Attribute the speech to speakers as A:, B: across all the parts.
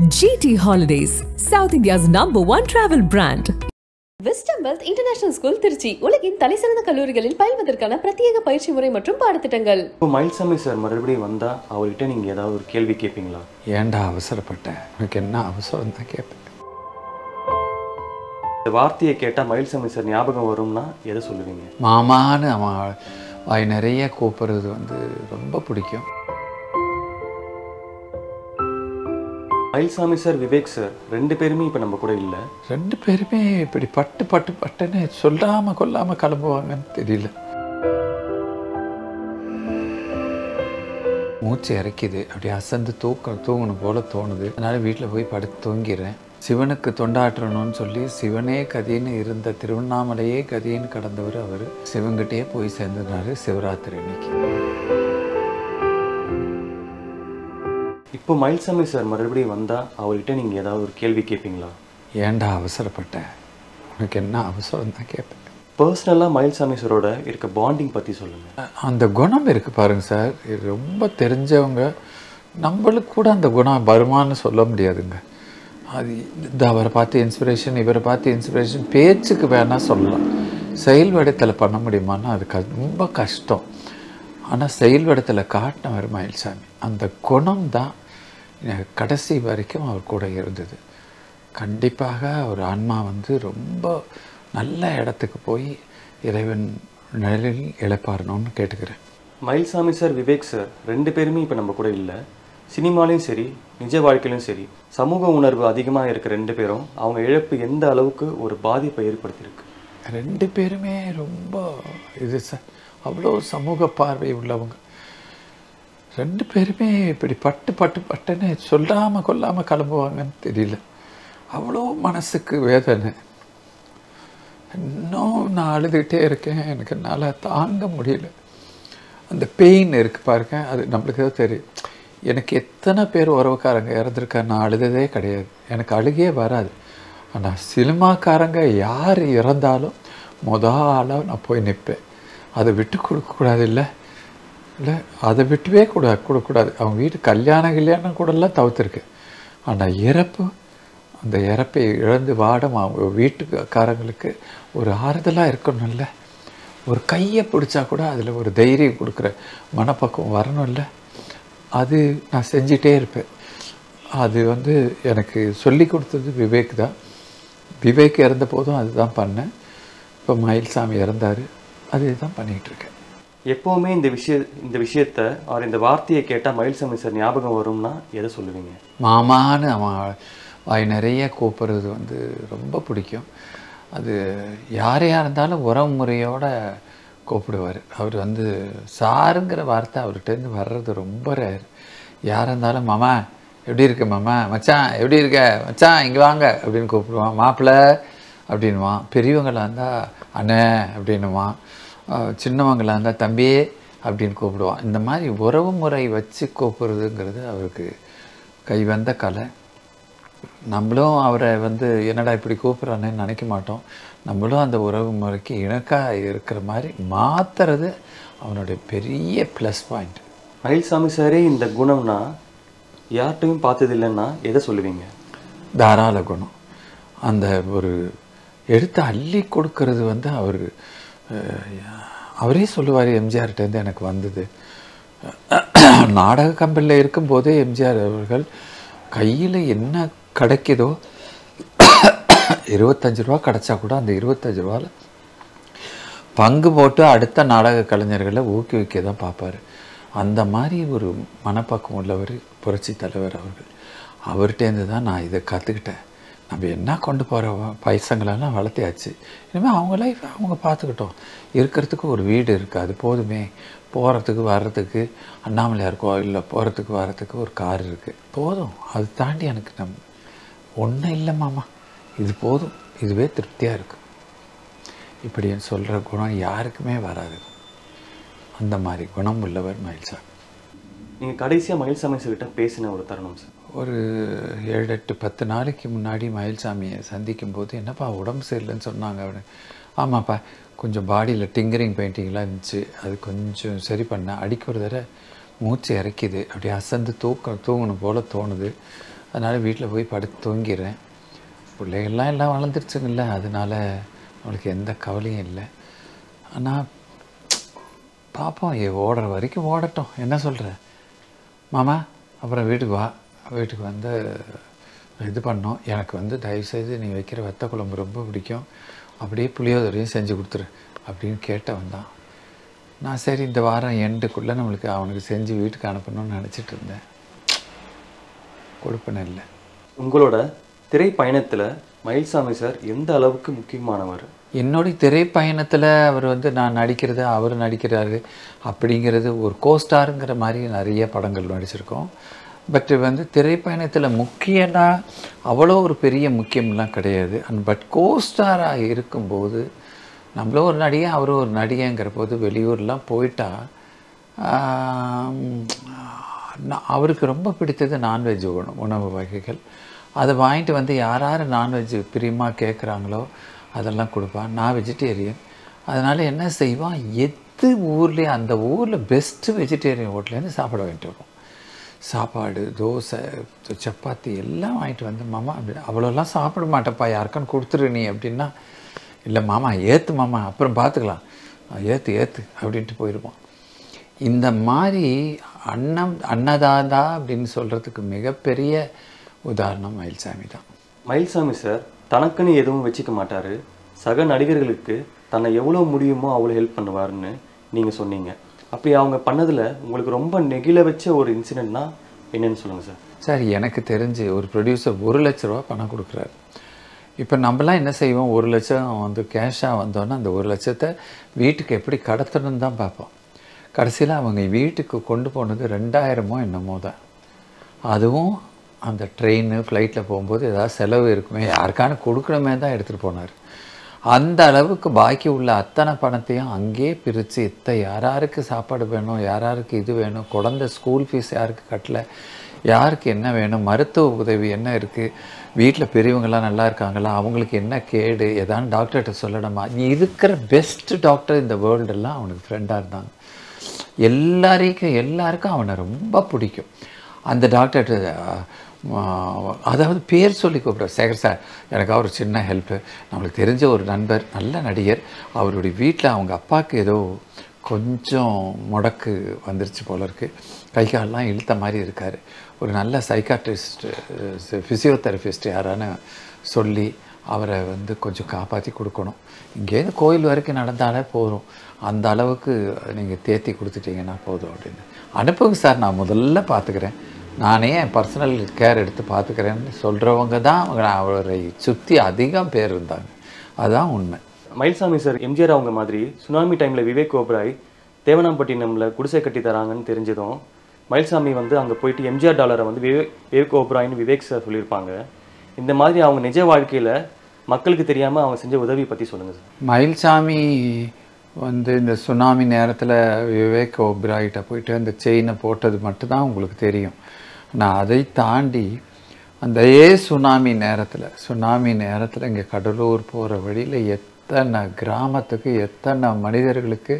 A: GT Holidays, South India's number one travel brand.
B: Western wealth international school Trichy உலகின் தலைசிறந்த கல்லூரிகளில் பயில்வதற்கான பிரத்யேக பயிற்சி முறை மற்றும் பாடத்திட்டங்கள்
C: இப்போ மயில்சாமி சார் மறுபடியும் வந்தால் அவர்கிட்ட நீங்கள் ஏதாவது ஒரு கேள்வி கேட்பீங்களா
D: ஏன்டா அவசரப்பட்டேன் உனக்கு என்ன அவசரம் தான் கேட்பேன்
C: இந்த வார்த்தையை கேட்டால் மயில்சாமி சார் ஞாபகம் வரும்னா எதை சொல்லுவீங்க
D: மாமான்னு அவன் வாய் நிறைய கூப்பிட்றது வந்து ரொம்ப பிடிக்கும்
C: மயில்சாமி சார் விவேக் சார் ரெண்டு பேருமே இப்போ நம்ம கூட இல்லை
D: ரெண்டு பேருமே இப்படி பட்டு பட்டு பட்டுன்னு சொல்லாமல் கொல்லாமல் கிளம்புவாங்கன்னு தெரியல மூச்சு இறக்கிது அப்படி அசந்து தூக்க தூங்கணும் போல தோணுது அதனால வீட்டில் போய் படுத்து தூங்கிறேன் சிவனுக்கு தொண்டாற்றணும்னு சொல்லி சிவனே கதின்னு இருந்த திருவண்ணாமலையே கதின்னு கடந்தவர் அவர் சிவன்கிட்டயே போய் சேர்ந்துனாரு சிவராத்திரி அன்னைக்கு
C: இப்போ மயில்சாமி சார் மறுபடியும் வந்தால் அவர்கிட்ட நீங்கள் ஏதாவது ஒரு கேள்வி கேட்பீங்களா
D: ஏன்டா அவசரப்பட்டேன் உனக்கு என்ன அவசரம் தான் கேட்பேன்
C: பர்சனலாக மயில்சாமி சாரோட இருக்க பாண்டிங் பற்றி சொல்லுங்கள்
D: அந்த குணம் இருக்குது பாருங்க சார் இது ரொம்ப தெரிஞ்சவங்க நம்மளுக்கு கூட அந்த குணம் வருமான்னு சொல்ல முடியாதுங்க அது இந்த அவரை பார்த்து இன்ஸ்பிரேஷன் இவரை பார்த்து இன்ஸ்பிரேஷன் பேச்சுக்கு வேணால் சொல்லலாம் செயல் வடித்தில் பண்ண முடியுமான்னா அது க ரொம்ப கஷ்டம் ஆனால் செயல் வடித்தில் காட்டினவர் மயில்சாமி அந்த குணம் தான் எனக்கு கடைசி வரைக்கும் அவர் கூட இருந்தது கண்டிப்பாக ஒரு ஆன்மா வந்து ரொம்ப நல்ல இடத்துக்கு போய் இறைவன் நிழலில் இழப்பாரணும்னு கேட்டுக்கிறேன்
C: மயில்சாமி சார் விவேக் சார் ரெண்டு பேருமே இப்போ நம்ம கூட இல்லை சினிமாலையும் சரி நிஜ வாழ்க்கையிலும் சரி சமூக உணர்வு அதிகமாக இருக்க ரெண்டு பேரும் அவங்க இழப்பு எந்த அளவுக்கு ஒரு பாதிப்பை ஏற்படுத்தியிருக்கு
D: ரெண்டு பேருமே ரொம்ப இது ச அவ்வளோ சமூக பார்வை உள்ளவங்க ரெண்டு பேருமே இப்படி பட்டு பட்டு பட்டுன்னு சொல்லாமல் கொல்லாமல் கிளம்புவாங்கன்னு தெரியல அவ்வளோ மனசுக்கு வேதனை இன்னும் நான் அழுதுகிட்டே இருக்கேன் எனக்கு என்னால் தாங்க முடியல அந்த பெயின் இருக்குது பாருங்க அது நம்மளுக்கு தான் தெரியும் எனக்கு எத்தனை பேர் உறவுக்காரங்க இறந்துருக்கா நான் அழுததே கிடையாது எனக்கு அழுகையே வராது ஆனால் சினிமாக்காரங்க யார் இறந்தாலும் முத ஆளாக நான் போய் நிற்பேன் அதை விட்டு கொடுக்கக்கூடாது இல்லை இல்லை அதை விட்டுவே கூட கொடுக்கக்கூடாது அவங்க வீட்டு கல்யாண கல்யாணம் கூடலாம் தவிர்த்துருக்கு ஆனால் இறப்பு அந்த இறப்பை இழந்து வாடும் அவங்க வீட்டுக்காரங்களுக்கு ஒரு ஆறுதலாக இருக்கணும்ல ஒரு கையை பிடிச்சா கூட அதில் ஒரு தைரியம் கொடுக்குற மனப்பக்குவம் வரணும்ல அது நான் செஞ்சிட்டே இருப்பேன் அது வந்து எனக்கு சொல்லி கொடுத்தது விவேக் தான் விவேக் இறந்த போதும் அதுதான் பண்ணேன் இப்போ மயில்சாமி இறந்தார் அதே தான் பண்ணிகிட்டு இருக்கேன்
C: எப்போவுமே இந்த விஷய இந்த விஷயத்த அவர் இந்த வார்த்தையை கேட்டால் மயில்சாமி சார் ஞாபகம் வரும்னா எதை சொல்லுவீங்க
D: மாமான்னு அவன் வாய் நிறைய கூப்பிட்றது வந்து ரொம்ப பிடிக்கும் அது யாரையாக இருந்தாலும் உறவு முறையோட கூப்பிடுவார் அவர் வந்து சாருங்கிற வார்த்தை அவர்கிட்டருந்து வர்றது ரொம்ப ரேர் யாராக இருந்தாலும் மாமா எப்படி இருக்க மாமா மச்சான் எப்படி இருக்க மச்சான் இங்கே வாங்க அப்படின்னு கூப்பிடுவான் மாப்பிள்ளை அப்படின்வான் பெரியவங்களாக இருந்தால் அண்ணே அப்படின்னுவான் அஹ் சின்னவங்களாக இருந்தால் தம்பியே அப்படின்னு கூப்பிடுவான் இந்த மாதிரி உறவு முறை வச்சு கூப்பிடுறதுங்கிறது அவருக்கு கைவந்த கலை நம்மளும் அவரை வந்து என்னடா இப்படி கூப்பிட்றானேன்னு நினைக்க மாட்டோம் நம்மளும் அந்த உறவு முறைக்கு இணக்காக இருக்கிற மாதிரி மாற்றுறது அவனுடைய பெரிய ப்ளஸ் பாயிண்ட்
C: மயில்சாமி சாரே இந்த குணம்னா யார்கிட்டையும் பார்த்தது இல்லைன்னா எதை சொல்லுவீங்க
D: தாராள குணம் அந்த ஒரு எடுத்து அள்ளி கொடுக்கறது வந்து அவர் அவரே சொல்லுவார் எம்ஜிஆர்கிட்டேருந்து எனக்கு வந்தது நாடக கம்பெனியில் இருக்கும்போதே எம்ஜிஆர் அவர்கள் கையில் என்ன கிடைக்குதோ இருபத்தஞ்சு ரூபா கிடச்சா கூட அந்த இருபத்தஞ்சு ரூபாவில் பங்கு போட்டு அடுத்த நாடக கலைஞர்களை ஊக்குவிக்க தான் பார்ப்பார் அந்த மாதிரி ஒரு மனப்பக்குவம் உள்ளவர் புரட்சி தலைவர் அவர்கள் அவர்கிட்டேருந்து தான் நான் இதை கற்றுக்கிட்டேன் நம்ம என்ன கொண்டு போகிற பைசங்களெல்லாம் வளர்த்தியாச்சு இனிமேல் அவங்க லைஃப் அவங்க பார்த்துக்கிட்டோம் இருக்கிறதுக்கு ஒரு வீடு இருக்குது அது போதுமே போகிறதுக்கு வர்றதுக்கு அண்ணாமலையார் கோயிலில் போகிறதுக்கு வர்றதுக்கு ஒரு கார் இருக்குது போதும் அது தாண்டி எனக்கு நம் ஒன்றும் இல்லை மாமா இது போதும் இதுவே திருப்தியாக இருக்குது இப்படின்னு சொல்கிற குணம் யாருக்குமே வராது அந்த மாதிரி குணம் உள்ளவர் மயில்சாமி
C: நீங்கள் கடைசியாக மயில்சாமி சார்கிட்ட பேசின ஒரு தருணம் சார்
D: ஒரு ஏழு எட்டு பத்து நாளைக்கு முன்னாடி மயில்சாமியை சந்திக்கும் போது என்னப்பா உடம்பு சரியில்லைன்னு சொன்னாங்க அவனு ஆமாப்பா கொஞ்சம் பாடியில் டிங்கரிங் பெயிண்டிங்லாம் இருந்துச்சு அது கொஞ்சம் சரி பண்ணேன் அடிக்க ஒரு தடவை மூச்சு இறக்கிது அப்படியே அசந்து தூக்க தூங்கணும் போல் தோணுது அதனால் வீட்டில் போய் படுத்து தூங்கிடுறேன் பிள்ளைகள்லாம் எல்லாம் வளர்ந்துருச்சுங்கல்ல அதனால அவளுக்கு எந்த கவலையும் இல்லை ஆனால் பார்ப்போம் ஏ ஓடுற வரைக்கும் ஓடட்டும் என்ன சொல்கிற மாமா அப்புறம் வீட்டுக்கு வா வீட்டுக்கு வந்து இது பண்ணோம் எனக்கு வந்து தயவுசெய்து நீ வைக்கிற வத்த குழம்பு ரொம்ப பிடிக்கும் அப்படியே புளியோதரையும் செஞ்சு கொடுத்துரு அப்படின்னு கேட்டவன் தான் நான் சரி இந்த வாரம் எண்டுக்குள்ளே நம்மளுக்கு அவனுக்கு செஞ்சு வீட்டுக்கு அனுப்பணும்னு நினச்சிட்டு இருந்தேன் கொடுப்பன இல்லை
C: உங்களோட திரை பயணத்தில் மயில்சாமி சார் எந்த அளவுக்கு முக்கியமானவர்
D: என்னுடைய திரைப்பயணத்தில் அவர் வந்து நான் நடிக்கிறது அவர் நடிக்கிறாரு அப்படிங்கிறது ஒரு கோஸ்டாருங்கிற மாதிரி நிறைய படங்கள் நடிச்சிருக்கோம் பட் வந்து திரைப்பயணத்தில் முக்கியம்னா அவ்வளோ ஒரு பெரிய முக்கியம்லாம் கிடையாது அண்ட் பட் கோஸ்டாராக இருக்கும்போது நம்மளும் ஒரு நடிகை அவரும் ஒரு நடிகைங்கிற போது வெளியூர்லாம் போயிட்டா ஆம், நான் அவருக்கு ரொம்ப பிடித்தது நான்வெஜ் உணவு உணவு வகைகள் அதை வாங்கிட்டு வந்து யார் யார் நான்வெஜ் பிரியமாக கேட்குறாங்களோ அதெல்லாம் கொடுப்பான் நான் வெஜிடேரியன் அதனால் என்ன செய்வான் எது ஊர்லேயே அந்த ஊரில் பெஸ்ட்டு வெஜிடேரியன் ஹோட்டலேருந்து சாப்பிட வேண்டிட்டு வரும் சாப்பாடு தோசை சப்பாத்தி எல்லாம் வாங்கிட்டு வந்து மாமா அப்படி அவ்வளோலாம் சாப்பிட மாட்டேப்பா யாருக்கான்னு கொடுத்துரு நீ அப்படின்னா இல்லை மாமா ஏற்று மாமா அப்புறம் பார்த்துக்கலாம் ஏற்று ஏற்று அப்படின்ட்டு போயிடுவான் இந்த மாதிரி அன்னம் அன்னதாதா அப்படின்னு சொல்கிறதுக்கு மிகப்பெரிய உதாரணம் மயில்சாமி தான்
C: மயில்சாமி சார் தனக்குன்னு எதுவும் வச்சுக்க மாட்டார் சக நடிகர்களுக்கு தன்னை எவ்வளோ முடியுமோ அவ்வளோ ஹெல்ப் பண்ணுவாருன்னு நீங்கள் சொன்னீங்க அப்படி அவங்க பண்ணதில் உங்களுக்கு ரொம்ப நெகிழ வச்ச ஒரு இன்சிடென்ட்னா என்னன்னு சொல்லுங்கள் சார்
D: சார் எனக்கு தெரிஞ்சு ஒரு ப்ரொடியூசர் ஒரு லட்ச ரூபா பணம் கொடுக்குறாரு இப்போ நம்மலாம் என்ன செய்வோம் ஒரு லட்சம் வந்து கேஷாக வந்தோன்னா அந்த ஒரு லட்சத்தை வீட்டுக்கு எப்படி கடத்தணும்னு தான் பார்ப்போம் கடைசியில் அவங்க வீட்டுக்கு கொண்டு போனது ரெண்டாயிரமோ என்னமோ தான் அதுவும் அந்த ட்ரெயின் ஃப்ளைட்டில் போகும்போது ஏதாவது செலவு இருக்குமே யாருக்கான கொடுக்கணுமே தான் எடுத்துகிட்டு போனார் அந்த அளவுக்கு பாக்கி உள்ள அத்தனை பணத்தையும் அங்கேயே பிரித்து இத்த யாராருக்கு சாப்பாடு வேணும் யாராருக்கு இது வேணும் குழந்தை ஸ்கூல் ஃபீஸ் யாருக்கு கட்டல யாருக்கு என்ன வேணும் மருத்துவ உதவி என்ன இருக்குது வீட்டில் பெரியவங்களாம் நல்லா இருக்காங்களா அவங்களுக்கு என்ன கேடு ஏதாவது டாக்டர்கிட்ட சொல்லணுமா நீ இருக்கிற பெஸ்ட் டாக்டர் இந்த வேர்ல்டெல்லாம் அவனுக்கு ஃப்ரெண்டாக இருந்தாங்க எல்லாரையும் எல்லாருக்கும் அவனை ரொம்ப பிடிக்கும் அந்த டாக்டர்கிட்ட ஆஹ், அதாவது பேர் சொல்லி கூப்பிட்றார் சேகர் சார் எனக்கு அவர் சின்ன ஹெல்ப்பு நம்மளுக்கு தெரிஞ்ச ஒரு நண்பர் நல்ல நடிகர் அவருடைய வீட்டில் அவங்க அப்பாவுக்கு ஏதோ கொஞ்சம் முடக்கு வந்துருச்சு போல இருக்கு கை கால்லாம் இழுத்த மாதிரி இருக்கார் ஒரு நல்ல சைக்காட்ரிஸ்ட் ஃபிசியோதெரபிஸ்ட் யாரான்னு சொல்லி அவரை வந்து கொஞ்சம் காப்பாற்றி கொடுக்கணும் இங்கேருந்து கோயில் வரைக்கும் நடந்தாலே போதும் அந்த அளவுக்கு நீங்கள் தேத்தி கொடுத்துட்டீங்கன்னா போதும் அப்படின்னு அனுப்புங்க சார் நான் முதல்ல பார்த்துக்கிறேன் நானே என் பர்சனல் கேர் எடுத்து பார்த்துக்கிறேன்னு சொல்கிறவங்க தான் அவங்க அவரை சுற்றி அதிகம் பேர் இருந்தாங்க அதுதான் உண்மை
C: மயில்சாமி சார் எம்ஜிஆர் அவங்க மாதிரி சுனாமி டைமில் விவேக் ஓபராய் தேவனாம்பட்டினம்ல குடிசை கட்டி தராங்கன்னு தெரிஞ்சதும் மயில்சாமி வந்து அங்கே போயிட்டு எம்ஜிஆர் டாலரை வந்து விவேக் விவேக் ஓபராய்னு விவேக் சார் சொல்லியிருப்பாங்க இந்த மாதிரி அவங்க நிஜ வாழ்க்கையில் மக்களுக்கு தெரியாமல் அவங்க செஞ்ச உதவி பற்றி சொல்லுங்கள் சார்
D: மயில்சாமி வந்து இந்த சுனாமி நேரத்தில் விவேக் ஓப்ராய்கிட்ட போயிட்டு அந்த செயினை போட்டது மட்டும்தான் உங்களுக்கு தெரியும் நான் அதை தாண்டி அந்த ஏ சுனாமி நேரத்தில் சுனாமி நேரத்தில் இங்கே கடலூர் போகிற வழியில் எத்தனை கிராமத்துக்கு எத்தனை மனிதர்களுக்கு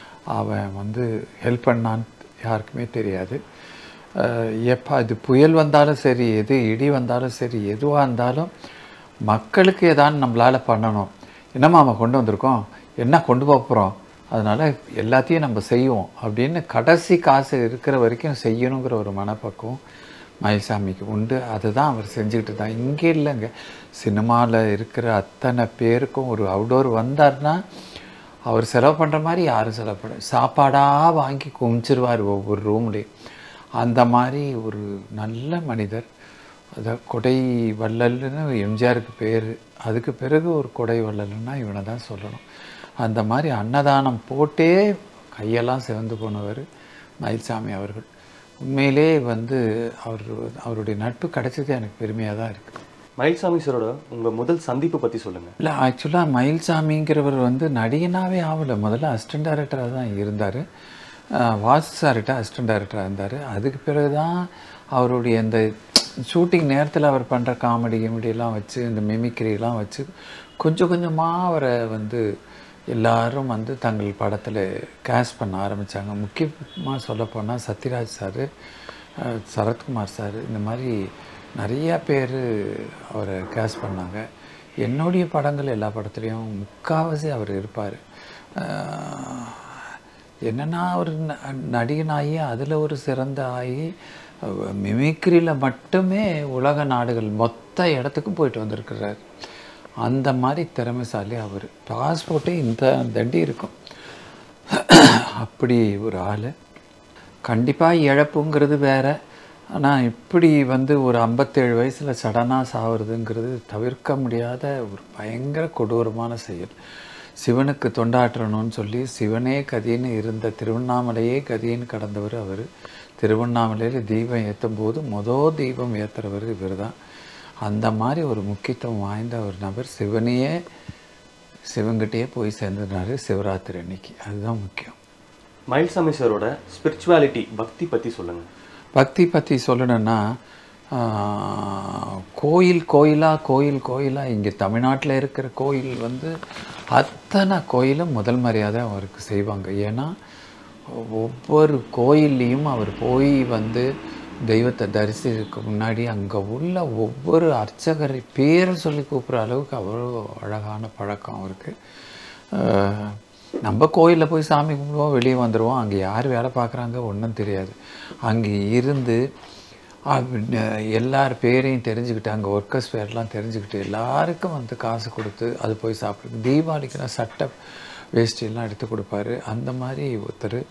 D: அவன் வந்து ஹெல்ப் பண்ணான்னு யாருக்குமே தெரியாது அஹ் எப்பா இது புயல் வந்தாலும் சரி எது இடி வந்தாலும் சரி எதுவாக இருந்தாலும் மக்களுக்கு ஏதாவது நம்மளால் பண்ணணும் என்னம்மா நம்ம கொண்டு வந்திருக்கோம் என்ன கொண்டு போக போகிறோம் அதனால் எல்லாத்தையும் நம்ம செய்வோம் அப்படின்னு கடைசி காசு இருக்கிற வரைக்கும் செய்யணுங்கிற ஒரு மனப்பக்குவம் மயில்சாமிக்கு உண்டு அதுதான் அவர் செஞ்சுக்கிட்டு தான் இங்கே இல்லைங்க சினிமாவில் இருக்கிற அத்தனை பேருக்கும் ஒரு அவுடோர் வந்தார்னா அவர் செலவு பண்ணுற மாதிரி யாரும் செலவு பண்ண சாப்பாடாக வாங்கி குமிச்சிருவார் ஒவ்வொரு ரூம்லேயும் அந்த மாதிரி ஒரு நல்ல மனிதர் அதை கொடை வள்ளல்னு எம்ஜிஆருக்கு பேர் அதுக்கு பிறகு ஒரு கொடை வள்ளல்னா இவனை தான் சொல்லணும் அந்த மாதிரி அன்னதானம் போட்டே கையெல்லாம் சிவந்து போனவர் மயில்சாமி அவர்கள் உண்மையிலே வந்து அவர் அவருடைய நட்பு கிடைச்சது எனக்கு பெருமையாக தான் இருக்குது
C: மயில்சாமி சாரோட உங்கள் முதல் சந்திப்பு பற்றி சொல்லுங்கள்
D: இல்லை ஆக்சுவலாக மயில்சாமிங்கிறவர் வந்து நடிகனாகவே ஆகலை முதல்ல அசிஸ்டன்ட் டைரக்டராக தான் இருந்தார் வாசு சார்கிட்ட அசிஸ்டன்ட் டைரக்டராக இருந்தார் அதுக்கு பிறகு தான் அவருடைய இந்த ஷூட்டிங் நேரத்தில் அவர் பண்ணுற காமெடி கிமெடியெல்லாம் வச்சு இந்த மிமிக்ரிலாம் வச்சு கொஞ்சம் கொஞ்சமாக அவரை வந்து எல்லாரும் வந்து தங்கள் படத்தில் கேஷ் பண்ண ஆரம்பித்தாங்க முக்கியமாக சொல்லப்போனால் சத்யராஜ் சார் சரத்குமார் சார் இந்த மாதிரி நிறையா பேர் அவரை கேஸ் பண்ணாங்க என்னுடைய படங்கள் எல்லா படத்துலேயும் முக்காவாசி அவர் இருப்பார் என்னன்னா அவர் ந- நடிகனாகி அதில் ஒரு சிறந்த ஆகி மிமிக்ரியில் மட்டுமே உலக நாடுகள் மொத்த இடத்துக்கும் போயிட்டு வந்திருக்கிறார் அந்த மாதிரி திறமைசாலி அவர் பாஸ்போர்ட்டே இந்த தண்டி இருக்கும் அப்படி ஒரு ஆள் கண்டிப்பாக இழப்புங்கிறது வேற ஆனால் இப்படி வந்து ஒரு ஐம்பத்தேழு வயசில் சடனாக சாவறதுங்கிறது தவிர்க்க முடியாத ஒரு பயங்கர கொடூரமான செயல் சிவனுக்கு தொண்டாற்றணும்னு சொல்லி சிவனே கதின்னு இருந்த திருவண்ணாமலையே கதின்னு கடந்தவர் அவர் திருவண்ணாமலையில் தீபம் ஏற்றும் போது மொதல் தீபம் ஏற்றுறவர் இவர் தான் அந்த மாதிரி ஒரு முக்கியத்துவம் வாய்ந்த ஒரு நபர் சிவனையே சிவன்கிட்டயே போய் சேர்ந்துனாரு சிவராத்திரி அன்னைக்கு அதுதான் முக்கியம்
C: மயில்சாமி சாரோட ஸ்பிரிச்சுவாலிட்டி பக்தி பற்றி சொல்லுங்கள்
D: பக்தி பற்றி சொல்லணும்னா ஆஹ், கோயில் கோயிலாக கோயில் கோயிலாக இங்கே தமிழ்நாட்டில் இருக்கிற கோயில் வந்து அத்தனை கோயிலும் முதல் மரியாதை அவருக்கு செய்வாங்க ஏன்னா ஒவ்வொரு கோயில்லையும் அவர் போய் வந்து தெய்வத்தை தரிசிக்க முன்னாடி அங்கே உள்ள ஒவ்வொரு அர்ச்சகரை பேரை சொல்லி கூப்பிட்ற அளவுக்கு அவ்வளோ அழகான பழக்கம் அவருக்கு ஆஹ், நம்ம கோயிலில் போய் சாமி கும்பிடுவோம் வெளியே வந்துடுவோம் அங்கே யார் வேலை பார்க்குறாங்க ஒன்றும் தெரியாது அங்கே இருந்து அப்ப- எல்லார் பேரையும் தெரிஞ்சுக்கிட்டு அங்கே ஒர்க்கர்ஸ் பேர்லாம் தெரிஞ்சுக்கிட்டு எல்லாருக்கும் வந்து காசு கொடுத்து அது போய் சாப்பிடுது தீபாவளிக்குனா சட்டை வேஷ்டியெல்லாம் எடுத்து கொடுப்பாரு அந்த மாதிரி ஒருத்தர்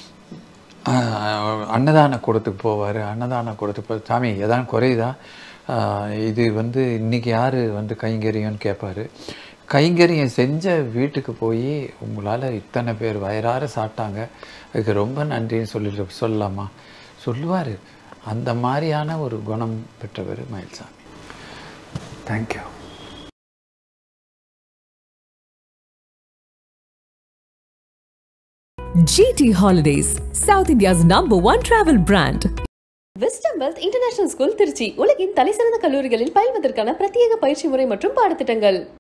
D: ஆஹ், அன்னதான கூடத்துக்கு போவார் அன்னதான கூடத்துக்கு போய் சாமி எதாவது குறையுதா ஆஹ், இது வந்து இன்னைக்கு யார் வந்து கைங்கரியம்னு கேட்பாரு கைங்கரியம் செஞ்ச வீட்டுக்கு போய் உங்களால் இத்தனை பேர் வயிறார சாப்பிட்டாங்க அதுக்கு ரொம்ப நன்றின்னு சொல்லி சொல்லலாமா சொல்லுவார் அந்த மாதிரியான ஒரு குணம் பெற்றவர் Mayilsamy thank you
A: GT Holidays, South India's number one travel brand.
B: Wisdom wealth international school Trichy உலகின் தலைசிறந்த கல்லூரிகளில் பயில்வதற்கான பிரத்யேக பயிற்சி முறை மற்றும் பாடத்திட்டங்கள்